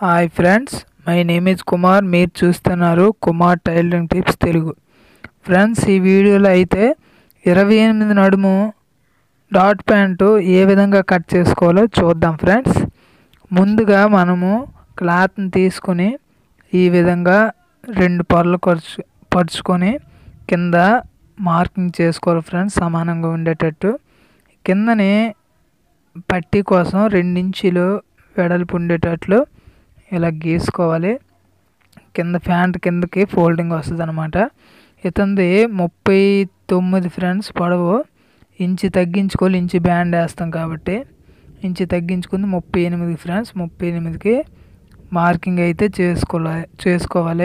hi friends my name is Kumar మీరు చూస్తున్నారు Kumar tailoring tips Telugu friends ఈ వీడియోలో అయితే ఇరవై ఎనిమిది నడుము డాట్ ప్యాంటు ఏ విధంగా కట్ చేసుకోవాలో చూద్దాం ఫ్రెండ్స్ ముందుగా మనము క్లాత్ని తీసుకొని ఈ విధంగా రెండు పొరలు పరుచు పరుచుకొని కింద మార్కింగ్ చేసుకోవాలి ఫ్రెండ్స్ సమానంగా ఉండేటట్టు కిందని పట్టీ కోసం రెండించులు వెడల్పు ఉండేటట్లు ఇలా గీసుకోవాలి కింద ప్యాంట్ కిందకి ఫోల్డింగ్ వస్తుంది అనమాట ఇతంది ముప్పై తొమ్మిది ఫ్రెండ్స్ పొడవు ఇంచి తగ్గించుకోవాలి ఇంచి బ్యాండ్ వేస్తాం కాబట్టి ఇంచి తగ్గించుకుంది ముప్పై ఎనిమిది ఫ్రెండ్స్ ముప్పై ఎనిమిదికి మార్కింగ్ అయితే చేసుకోవాలి చేసుకోవాలి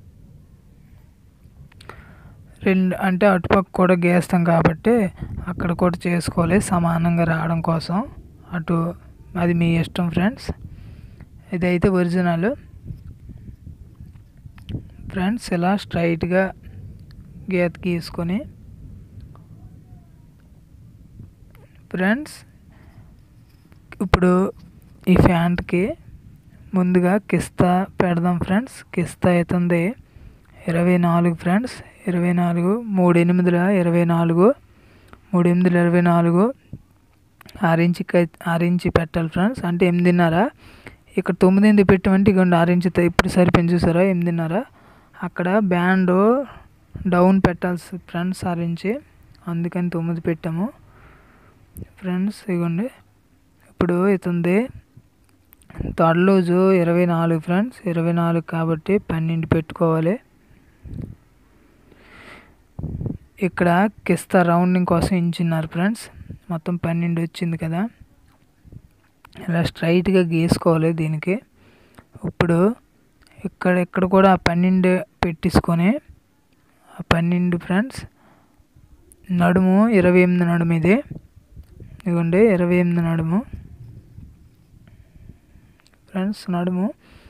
రెండు అంటే అటుపక్క కూడా గీస్తాం కాబట్టి అక్కడ కూడా చేసుకోవాలి సమానంగా రావడం కోసం అటు అది మీ ఇష్టం ఫ్రెండ్స్ ఇదైతే ఒరిజినల్ ఫ్రెండ్స్ ఇలా స్ట్రైట్గా గీత గీసుకొని ఫ్రెండ్స్ ఇప్పుడు ఈ ప్యాంట్కి ముందుగా కిస్తా పెడదాం ఫ్రెండ్స్ కిస్తా అవుతుంది ఇరవై నాలుగు ఫ్రెండ్స్ ఇరవై నాలుగు మూడు ఎనిమిదిల ఇరవై నాలుగు మూడు ఎనిమిదిల ఇరవై నాలుగు ఆరు ఇంచి ఆరు ఇంచి పెట్టాలి ఫ్రెండ్స్ అంటే ఎనిమిదిన్నర ఇక్కడ తొమ్మిది ఎనిమిది పెట్టామంటే ఇక ఆరు ఇంచి ఇప్పుడు సరిపోయింది చూసారా ఎనిమిదిన్నర అక్కడ బ్యాండ్ డౌన్ పెట్టాలి ఫ్రెండ్స్ ఆరు ఇంచి అందుకని తొమ్మిది పెట్టాము ఫ్రెండ్స్ ఇగోండి ఇప్పుడు ఇతుంది థర్డ్ లూజు ఇరవై నాలుగు ఫ్రెండ్స్ ఇరవై నాలుగు కాబట్టి పన్నెండు పెట్టుకోవాలి ఇక్కడ కిస్తా రౌండింగ్ కోసం ఇంచున్నారు ఫ్రెండ్స్ మొత్తం పన్నెండు వచ్చింది కదా ఇలా స్ట్రైట్గా గీసుకోవాలి దీనికి ఇప్పుడు ఇక్కడ ఇక్కడ కూడా ఆ పన్నెండు పెట్టేసుకొని ఆ పన్నెండు ఫ్రెండ్స్ నడుము ఇరవై ఎనిమిది నడుము ఇది ఇదిగోండి ఇరవై ఎనిమిది నడుము ఫ్రెండ్స్ నడుము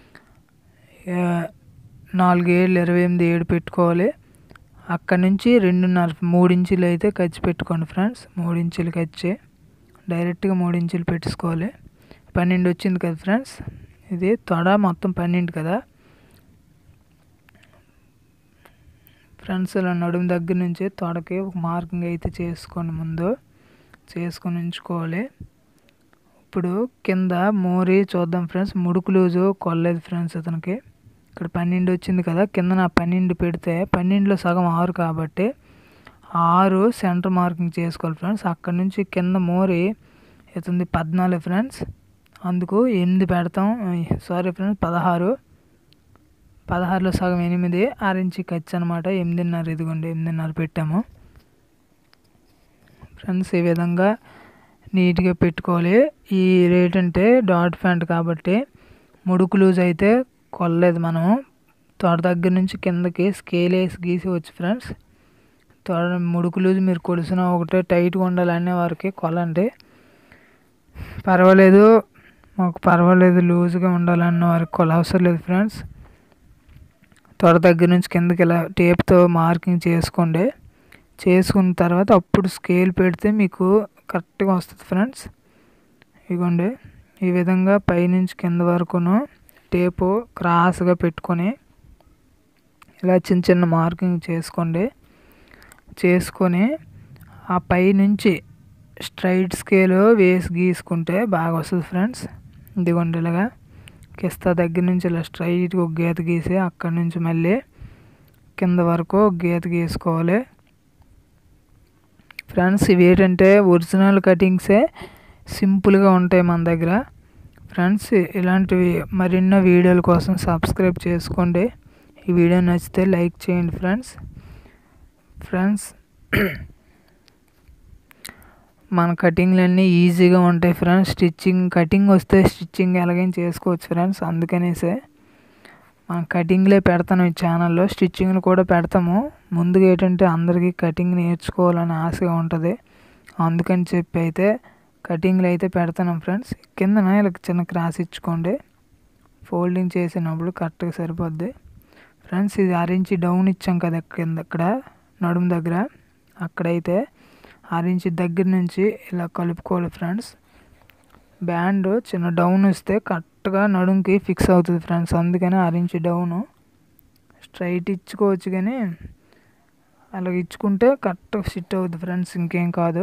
నాలుగు ఏళ్ళు ఇరవై ఎనిమిది ఏడు పెట్టుకోవాలి అక్కడ నుంచి రెండున్నర మూడు ఇంచులు అయితే ఖర్చు పెట్టుకోండి ఫ్రెండ్స్ మూడు ఇంచులు ఖర్చు డైరెక్ట్గా మూడు ఇంచులు పెట్టుకోవాలి పన్నెండు వచ్చింది కదా ఫ్రెండ్స్ ఇది తొడ మొత్తం పన్నెండు కదా ఫ్రెండ్స్ ఇలా నడుము దగ్గర నుంచి తొడకి ఒక మార్కింగ్ అయితే చేసుకోండి ముందు చేసుకొని ఉంచుకోవాలి ఇప్పుడు కింద మోరీ చూద్దాం ఫ్రెండ్స్ ముడుకు లూజు కొల్లేదు ఫ్రెండ్స్ అతనికి ఇక్కడ పన్నెండు వచ్చింది కదా కింద నా పన్నెండు పెడితే పన్నెండులో సగం ఆరు కాబట్టి ఆరు సెంటర్ మార్కింగ్ చేసుకోవాలి ఫ్రెండ్స్ అక్కడ నుంచి కింద మోరి అవుతుంది పద్నాలుగు ఫ్రెండ్స్ అందుకు ఎనిమిది పెడతాం సారీ ఫ్రెండ్స్ పదహారు పదహారులో సగం ఎనిమిది ఆరు ఇంచి ఖర్చు అనమాట ఎనిమిదిన్నర ఇదిగోండి ఎనిమిదిన్నర పెట్టాము ఫ్రెండ్స్ ఈ విధంగా నీట్గా పెట్టుకోవాలి ఈ రేట్ అంటే డాట్ ప్యాంట్ కాబట్టి ముడుకు లూజ్ అయితే కొల్లలేదు మనము తోట దగ్గర నుంచి కిందకి స్కేల్ వేసి గీసి వచ్చి ఫ్రెండ్స్ తోట ముడుకు లూజ్ మీరు కొలిసిన ఒకటే టైట్గా ఉండాలి అనే వారికి కొలండి పర్వాలేదు మాకు పర్వాలేదు లూజ్గా ఉండాలన్న వారికి కొల అవసరం లేదు ఫ్రెండ్స్ తోట దగ్గర నుంచి కిందకి ఇలా టేప్తో మార్కింగ్ చేసుకోండి చేసుకున్న తర్వాత అప్పుడు స్కేల్ పెడితే మీకు కరెక్ట్గా వస్తుంది ఫ్రెండ్స్ ఇగోండి ఈ విధంగా పైనుంచి కింద వరకును టేపు క్రాస్గా పెట్టుకొని ఇలా చిన్న చిన్న మార్కింగ్ చేసుకోండి చేసుకొని ఆ పై నుంచి స్ట్రైట్ స్కేల్ వేసి గీసుకుంటే బాగా వస్తుంది ఫ్రెండ్స్ ఇదిగోండి ఇలాగా కిస్తా దగ్గర నుంచి ఇలా స్ట్రైట్గా ఒక గీత గీసి అక్కడి నుంచి మళ్ళీ కింద వరకు ఒక గీత గీసుకోవాలి ఫ్రెండ్స్ ఇవి ఏంటంటే ఒరిజినల్ కటింగ్సే సింపుల్గా ఉంటాయి మన దగ్గర ఫ్రెండ్స్ ఇలాంటివి మరెన్నో వీడియోల కోసం సబ్స్క్రైబ్ చేసుకోండి ఈ వీడియో నచ్చితే లైక్ చేయండి ఫ్రెండ్స్ ఫ్రెండ్స్ మన కటింగ్లన్నీ ఈజీగా ఉంటాయి ఫ్రెండ్స్ స్టిచ్చింగ్ కటింగ్ వస్తే స్టిచ్చింగ్ ఎలాగైనా చేసుకోవచ్చు ఫ్రెండ్స్ అందుకనేసే మనం కటింగ్లే పెడతాను ఈ ఛానల్లో స్టిచ్చింగ్లు కూడా పెడతాము ముందుగా ఏంటంటే అందరికీ కటింగ్ నేర్చుకోవాలని ఆశగా ఉంటుంది అందుకని చెప్పి అయితే కటింగ్లు అయితే పెడతాను ఫ్రెండ్స్ కిందన ఇలా చిన్న క్రాస్ ఇచ్చుకోండి ఫోల్డింగ్ చేసినప్పుడు కరెక్ట్గా సరిపోద్ది ఫ్రెండ్స్ ఇది ఆరించి డౌన్ ఇచ్చాం కదా కింద ఇక్కడ నడుము దగ్గర అక్కడైతే ఆరించి దగ్గర నుంచి ఇలా కలుపుకోవాలి ఫ్రెండ్స్ బ్యాండ్ చిన్న డౌన్ వస్తే కరెక్ట్ కరెక్ట్గా నడుంకి ఫిక్స్ అవుతుంది ఫ్రెండ్స్ అందుకని అరించి డౌను స్ట్రైట్ ఇచ్చుకోవచ్చు కానీ అలాగ ఇచ్చుకుంటే కరెక్ట్గా ఫిట్ అవుతుంది ఫ్రెండ్స్ ఇంకేం కాదు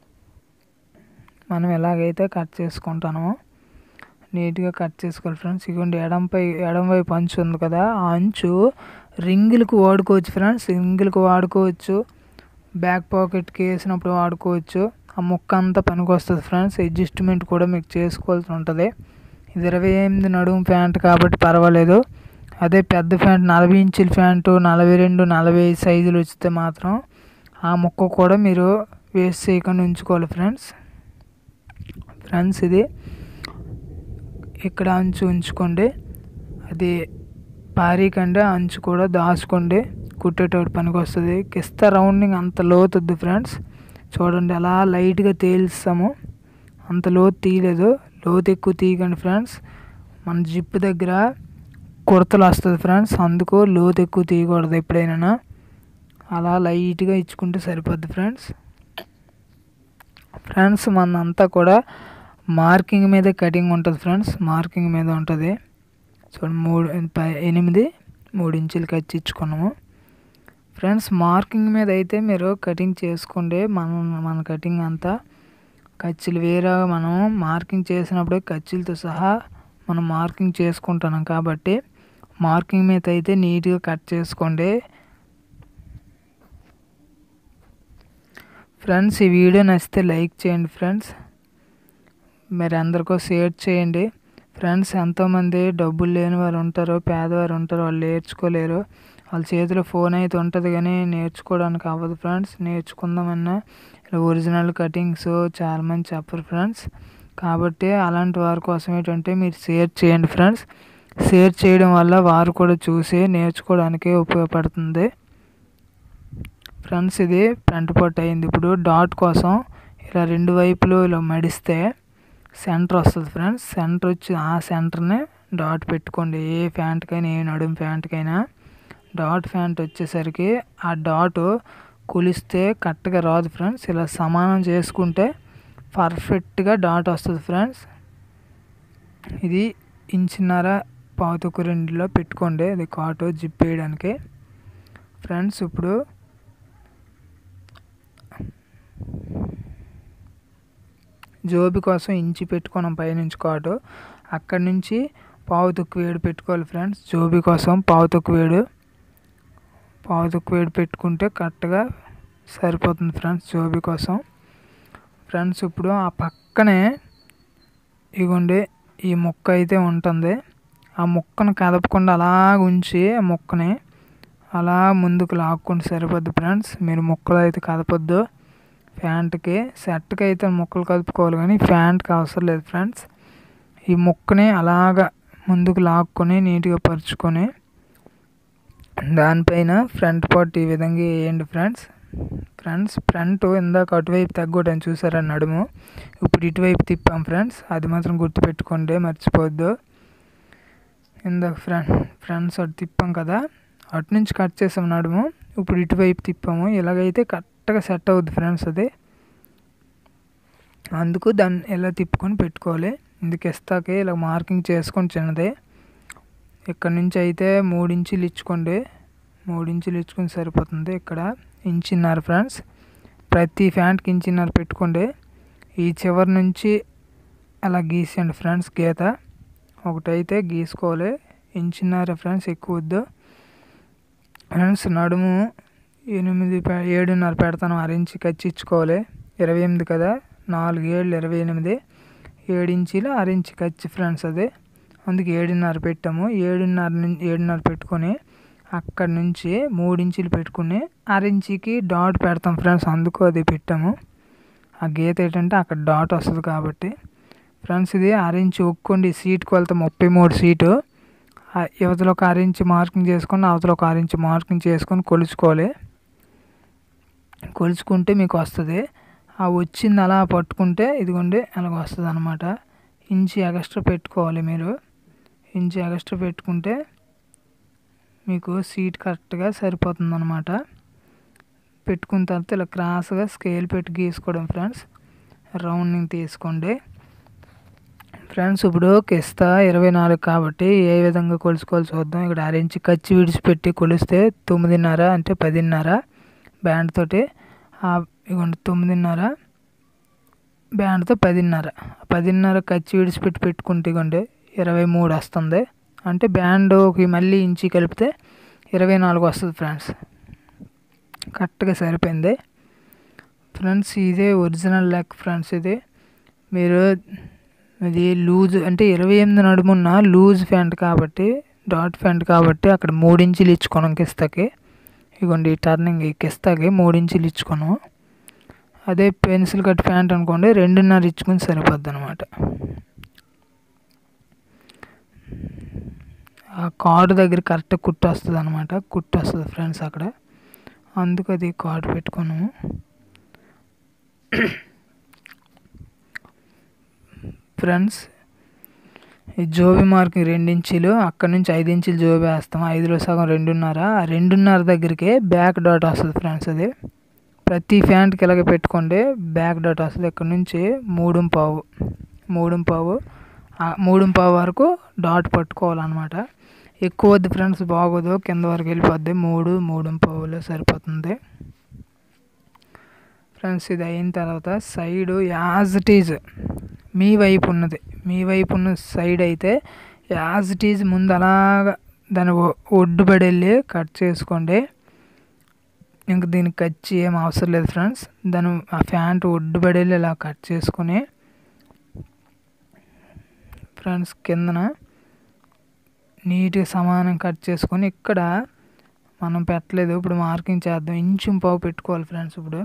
మనం ఎలాగైతే కట్ చేసుకుంటామో నీట్గా కట్ చేసుకోవాలి ఫ్రెండ్స్ ఇదిగోండి ఎడంపై ఎడం వైపు అంచు ఉంది కదా ఆ అంచు రింగులకు వాడుకోవచ్చు ఫ్రెండ్స్ రింగులకు వాడుకోవచ్చు బ్యాక్ పాకెట్కి వేసినప్పుడు వాడుకోవచ్చు ఆ ముక్క అంతా పనికి వస్తుంది ఫ్రెండ్స్ అడ్జస్ట్మెంట్ కూడా మీకు చేసుకోవాల్సి ఉంటుంది ఇది ఇరవై ఎనిమిది నడుము ప్యాంట్ కాబట్టి పర్వాలేదు అదే పెద్ద ప్యాంట్ నలభై ఇంచుల ప్యాంటు నలభై రెండు నలభై ఐదు సైజులు వచ్చితే మాత్రం ఆ ముక్క కూడా మీరు వేస్ట్ చేయకుండా ఉంచుకోవాలి ఫ్రెండ్స్ ఫ్రెండ్స్ ఇది ఇక్కడ అంచు ఉంచుకోండి అది పారీకంటే అంచు కూడా దాచుకోండి కుట్టేటప్పుడు పనికి వస్తుంది కిస్తా రౌండింగ్ అంత లోతొద్దు ఫ్రెండ్స్ చూడండి అలా లైట్గా తేల్స్తాము అంత లోతు తీయలేదు లోతు ఎక్కువ తీయకండి ఫ్రెండ్స్ మన జిప్ దగ్గర కుడతలు వస్తుంది ఫ్రెండ్స్ అందుకు లోతు ఎక్కువ తీయకూడదు ఎప్పుడైనా అలా లైట్గా ఇచ్చుకుంటే సరిపోద్ది ఫ్రెండ్స్ ఫ్రెండ్స్ మనంతా కూడా మార్కింగ్ మీద కటింగ్ ఉంటుంది ఫ్రెండ్స్ మార్కింగ్ మీద ఉంటుంది చూడండి మూడు పై- ఎనిమిది మూడు ఇంచులు కట్ ఇచ్చుకున్నాము ఫ్రెండ్స్ మార్కింగ్ మీద అయితే మీరు కటింగ్ చేసుకోండి మనం మన కటింగ్ అంతా ఖర్చులు వేరే మనం మార్కింగ్ చేసినప్పుడే ఖర్చులతో సహా మనం మార్కింగ్ చేసుకుంటున్నాం కాబట్టి మార్కింగ్ మీద అయితే నీట్గా కట్ చేసుకోండి ఫ్రెండ్స్ ఈ వీడియో నచ్చితే లైక్ చేయండి ఫ్రెండ్స్ మరి అందరికీ షేర్ చేయండి ఫ్రెండ్స్ ఎంతోమంది డబ్బులు లేని వారు ఉంటారు పేదవారు ఉంటారు వాళ్ళు నేర్చుకోలేరు వాళ్ళ చేతిలో ఫోన్ అయితే ఉంటుంది కానీ నేర్చుకోవడానికి అవ్వదు ఫ్రెండ్స్ నేర్చుకుందామన్నా ఇలా ఒరిజినల్ కటింగ్స్ చాలామంది చెప్పరు ఫ్రెండ్స్ కాబట్టి అలాంటి వారి కోసం ఏంటంటే మీరు షేర్ చేయండి ఫ్రెండ్స్ షేర్ చేయడం వల్ల వారు కూడా చూసి నేర్చుకోవడానికి ఉపయోగపడుతుంది ఫ్రెండ్స్ ఇది ఫ్రంట్ పొట్ అయింది ఇప్పుడు డాట్ కోసం ఇలా రెండు వైపులు ఇలా మడిస్తే సెంటర్ వస్తుంది ఫ్రెండ్స్ సెంటర్ వచ్చి ఆ సెంటర్ని డాట్ పెట్టుకోండి ఏ ప్యాంట్కైనా ఏ నడుము ప్యాంట్కైనా డాట్ ప్యాంట్ వచ్చేసరికి ఆ డాట్ కొలిస్తే కరెక్ట్గా రాదు ఫ్రెండ్స్ ఇలా సమానం చేసుకుంటే పర్ఫెక్ట్గా డాట్ వస్తుంది ఫ్రెండ్స్ ఇది ఇంచున్నర పావుతొక్కు రెండులో పెట్టుకోండి ఇది కాటు జిప్ వేయడానికి ఫ్రెండ్స్ ఇప్పుడు జోబి కోసం ఇంచి పెట్టుకున్నాం పైనుంచి కాటు అక్కడి నుంచి పావు తొక్కు వేడు పెట్టుకోవాలి ఫ్రెండ్స్ జోబి కోసం పావు తొక్కు వేడు పావు తొక్కు వేడు పెట్టుకుంటే కరెక్ట్గా సరిపోతుంది ఫ్రెండ్స్ జోబి కోసం ఫ్రెండ్స్ ఇప్పుడు ఆ పక్కనే ఇగోండి ఈ ముక్క అయితే ఉంటుంది ఆ ముక్కను కదపకుండా అలా ఉంచి ఆ ముక్కని అలా ముందుకు లాక్కుంటే సరిపోద్ది ఫ్రెండ్స్ మీరు ముక్కలు అయితే కదపొద్దు ప్యాంట్కి షర్ట్కి అయితే ముక్కలు కలుపుకోవాలి కానీ ప్యాంట్కి అవసరం లేదు ఫ్రెండ్స్ ఈ ముక్కని అలాగా ముందుకు లాక్కొని నీట్గా పరుచుకొని దానిపైన ఫ్రంట్ పార్ట్ ఈ విధంగా వేయండి ఫ్రెండ్స్ ఫ్రెండ్స్ ఫ్రంట్ ఇందాక అటువైపు తగ్గొట్టని చూసారా నడుము ఇప్పుడు ఇటువైపు తిప్పాం ఫ్రెండ్స్ అది మాత్రం గుర్తుపెట్టుకోండి మర్చిపోవద్దు ఇందాక ఫ్రంట్ ఫ్రెండ్స్ అటు తిప్పాం కదా అటు నుంచి కట్ చేసాం నడుము ఇప్పుడు ఇటువైపు తిప్పాము ఇలాగైతే కరెక్ట్గా సెట్ అవుద్ది ఫ్రెండ్స్ అది అందుకు దాన్ని ఇలా తిప్పుకొని పెట్టుకోవాలి ఇందుకు ఇస్తాకే ఇలా మార్కింగ్ చేసుకొని చిన్నదే ఇక్కడ నుంచి అయితే మూడు ఇంచులు ఇచ్చుకోండి మూడు ఇంచులు ఇచ్చుకొని సరిపోతుంది ఇక్కడ ఇంచున్నర ఫ్రెండ్స్ ప్రతి ఫ్యాంట్కి ఇంచున్నర పెట్టుకోండి ఈ చివరి నుంచి అలా గీసేయండి ఫ్రెండ్స్ గీత ఒకటైతే గీసుకోవాలి ఇంచున్నర ఫ్రెండ్స్ ఎక్కువ వద్దు ఫ్రెండ్స్ నడుము ఎనిమిది పె- ఏడున్నర పెడతాను అరించి కచ్చిచ్చుకోవాలి ఇరవై ఎనిమిది కదా నాలుగు ఏళ్ళు ఇరవై ఎనిమిది ఏడు ఇంచీలు అరించి కచ్చి ఫ్రెండ్స్ అది అందుకే ఏడున్నర పెట్టాము ఏడున్నర నుంచి ఏడున్నర పెట్టుకొని అక్కడి నుంచి మూడు ఇంచులు పెట్టుకుని అరించికి డాట్ పెడతాం ఫ్రెండ్స్ అందుకు అది పెట్టాము ఆ గీత ఏంటంటే అక్కడ డాట్ వస్తుంది కాబట్టి ఫ్రెండ్స్ ఇది అరించి ఒక్కోండి సీట్కి వెళ్తే ముప్పై మూడు సీటు ఆ యువతలో ఒక అరించి మార్కింగ్ చేసుకొని అవతల ఒక అరించి మార్కింగ్ చేసుకొని కొలుచుకోవాలి కొలుచుకుంటే మీకు వస్తుంది ఆ వచ్చింది అలా పట్టుకుంటే ఇదిగోండి అలాగ వస్తుంది అనమాట ఇంచి ఎక్స్ట్రా పెట్టుకోవాలి మీరు ఇంచి ఎక్స్ట్రా పెట్టుకుంటే మీకు సీట్ కరెక్ట్గా సరిపోతుంది అనమాట పెట్టుకున్న తర్వాత ఇలా క్రాస్గా స్కేల్ పెట్టి గీసుకోవడం ఫ్రెండ్స్ రౌండింగ్ తీసుకోండి ఫ్రెండ్స్ ఇప్పుడు కిస్తా ఇరవై నాలుగు కాబట్టి ఏ విధంగా కొలుసుకోవాలి చూద్దాం ఇక్కడ అరించి ఖర్చు విడిచిపెట్టి కొలిస్తే తొమ్మిదిన్నర అంటే పదిన్నర బ్యాండ్ తోటి ఇగోండి తొమ్మిదిన్నర బ్యాండ్తో పదిన్నర పదిన్నర ఖర్చు విడిచిపెట్టి పెట్టుకుంటే ఇగోండి ఇరవై మూడు వస్తుంది అంటే బ్యాండ్కి మళ్ళీ ఇంచి కలిపితే ఇరవై నాలుగు వస్తుంది ఫ్రెండ్స్ కరెక్ట్గా సరిపోయింది ఫ్రెండ్స్ ఇదే ఒరిజినల్ లెక్ ఫ్రెండ్స్ ఇది మీరు ఇది లూజ్ అంటే ఇరవై ఎనిమిది నడుమున్న లూజ్ ప్యాంట్ కాబట్టి డాట్ ప్యాంట్ కాబట్టి అక్కడ మూడు ఇంచులు ఇచ్చుకోను కిస్తాకి ఇగోండి ఈ టర్నింగ్ ఈ కిస్తాకి మూడు ఇంచులు ఇచ్చుకోను అదే పెన్సిల్ కట్ ప్యాంట్ అనుకోండి రెండున్నర ఇచ్చుకుని సరిపోద్ది అనమాట ఆ కార్డు దగ్గర కరెక్ట్ కుట్టు వస్తుంది అనమాట కుట్టు వస్తుంది ఫ్రెండ్స్ అక్కడ అందుకు అది కార్డు పెట్టుకున్నాము ఫ్రెండ్స్ ఈ జోబీ మార్కింగ్ రెండు ఇంచీలు అక్కడ నుంచి ఐదు ఇంచులు జోబీ వేస్తాం ఐదులో సగం రెండున్నర ఆ రెండున్నర దగ్గరికి బ్యాక్ డాట్ వస్తుంది ఫ్రెండ్స్ అది ప్రతి ఫ్యాంట్కి ఇలాగ పెట్టుకోండి బ్యాక్ డాట్ వస్తుంది ఇక్కడ నుంచి మూడు పావు మూడు పావు మూడు పావు వరకు డాట్ పట్టుకోవాలన్నమాట ఎక్కువ వద్దు ఫ్రెండ్స్ బాగోదు కింద వరకు వెళ్ళిపోద్ది మూడు మూడు పావులో సరిపోతుంది ఫ్రెండ్స్ ఇది అయిన తర్వాత సైడ్ యాజ్ ఇట్ ఈజ్ మీ వైపు ఉన్నది మీ వైపు ఉన్న సైడ్ అయితే యాజ్ ఇట్ ఈజ్ ముందు అలాగా దాని ఒడ్డుబడి వెళ్ళి కట్ చేసుకోండి ఇంక దీనికి కచ్చి ఏం అవసరం లేదు ఫ్రెండ్స్ దాని ఆ ప్యాంట్ ఒడ్డుబడి వెళ్ళి ఇలా కట్ చేసుకొని ఫ్రెండ్స్ కిందన నీట్గా సమానం కట్ చేసుకొని ఇక్కడ మనం పెట్టలేదు ఇప్పుడు మార్కింగ్ చేద్దాం ఇంచు పావు పెట్టుకోవాలి ఫ్రెండ్స్ ఇప్పుడు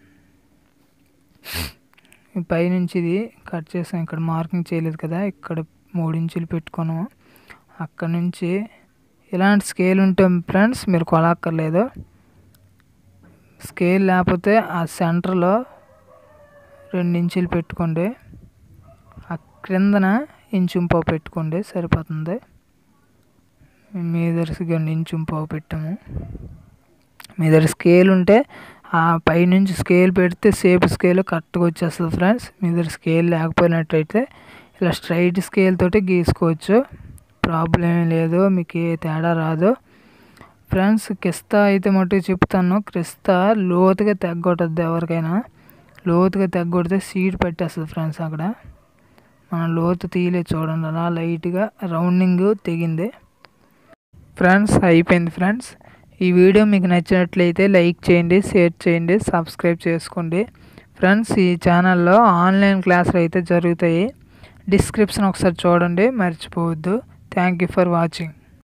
పైనుంచి ఇది కట్ చేసాం ఇక్కడ మార్కింగ్ చేయలేదు కదా ఇక్కడ మూడు ఇంచులు పెట్టుకున్నాము అక్కడ నుంచి ఇలాంటి స్కేల్ ఉంటే ఫ్రెండ్స్ మీరు కొలక్కర్లేదు స్కేల్ లేకపోతే ఆ సెంటర్లో రెండు ఇంచులు పెట్టుకోండి ఆ క్రిందన ఇంచుంపావు పెట్టుకోండి సరిపోతుంది మీ దగ్గర ఇంచుంపావు పెట్టాము మీ దగ్గర స్కేల్ ఉంటే ఆ పైనుంచి స్కేల్ పెడితే సేపు స్కేల్ కరెక్ట్గా వచ్చేస్తుంది ఫ్రెండ్స్ మీ దగ్గర స్కేల్ లేకపోయినట్టయితే ఇలా స్ట్రైట్ స్కేల్ తోటి గీసుకోవచ్చు ప్రాబ్లం ఏం లేదు మీకు ఏ తేడా రాదు ఫ్రెండ్స్ కిస్తా అయితే మట్టుకు చెప్తాను క్రిస్తా లోతుగా తెగ్గొట్టద్దు ఎవరికైనా లోతుగా తెగ్గొడితే సీట్ పెట్టేస్తుంది ఫ్రెండ్స్ అక్కడ మనం లోతు తీయలేదు చూడండి అలా లైట్గా రౌండింగ్ తెగింది ఫ్రెండ్స్ అయిపోయింది ఫ్రెండ్స్ ఈ వీడియో మీకు నచ్చినట్లయితే లైక్ చేయండి షేర్ చేయండి సబ్స్క్రైబ్ చేసుకోండి ఫ్రెండ్స్ ఈ ఛానల్లో ఆన్లైన్ క్లాసులు అయితే జరుగుతాయి డిస్క్రిప్షన్ ఒకసారి చూడండి మర్చిపోవద్దు థ్యాంక్ యూ ఫర్ వాచింగ్